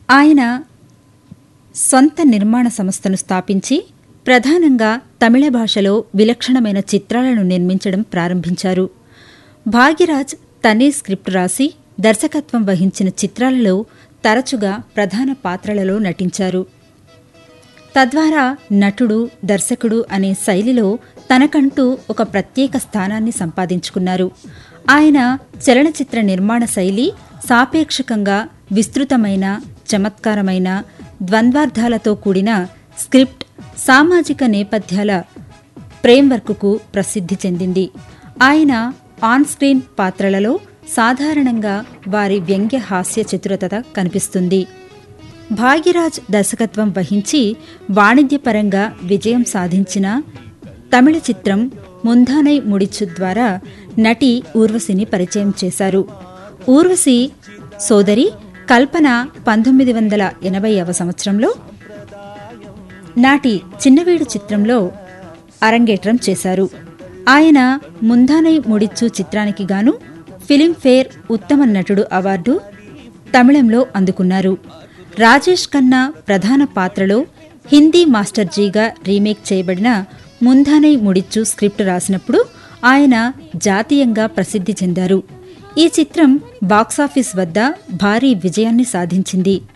ఆయన సొంత నిర్మాణ సంస్థను స్థాపించి ప్రధానంగా తమిళ భాషలో విలక్షణమైన చిత్రాలను నిర్మించడం ప్రారంభించారు భాగ్యరాజ్ తనే స్క్రిప్ట్ రాసి దర్శకత్వం వహించిన చిత్రాలలో తరచుగా ప్రధాన పాత్రలలో నటించారు తద్వారా నటుడు దర్శకుడు అనే శైలిలో తనకంటూ ఒక ప్రత్యేక స్థానాన్ని సంపాదించుకున్నారు ఆయన చలనచిత్ర నిర్మాణ శైలి సాపేక్షకంగా విస్తృతమైన చమత్కారమైన ద్వంద్వార్థాలతో కూడిన స్క్రిప్ట్ సామాజిక నేపథ్యాల ఫ్రేమ్వర్క్కు ప్రసిద్ధి చెందింది ఆయన ఆన్ స్క్రీన్ పాత్రలలో సాధారణంగా వారి వ్యంగ్య హాస్య చతురత కనిపిస్తుంది భాగ్యరాజ్ దర్శకత్వం వహించి వాణిజ్యపరంగా విజయం సాధించిన తమిళ చిత్రం ముందానై ముడిచు ద్వారా నటి ఊర్వశిని పరిచయం చేశారు ఊర్వశి సోదరి కల్పన పంతొమ్మిది వందల ఎనభైవ సంవత్సరంలో నాటి చిన్నవీడు చిత్రంలో అరంగేట్రం చేశారు ఆయన ముందానై ముడిచ్చు చిత్రానికి గాను ఫిలింఫేర్ ఉత్తమ నటుడు అవార్డు తమిళంలో అందుకున్నారు రాజేష్ ఖన్నా ప్రధాన పాత్రలో హిందీ మాస్టర్జీగా రీమేక్ చేయబడిన ముందానై ముడిచ్చు స్క్రిప్ట్ రాసినప్పుడు ఆయన జాతీయంగా ప్రసిద్ధి చెందారు ఈ చిత్రం బాక్సాఫీస్ వద్ద భారీ విజయాన్ని సాధించింది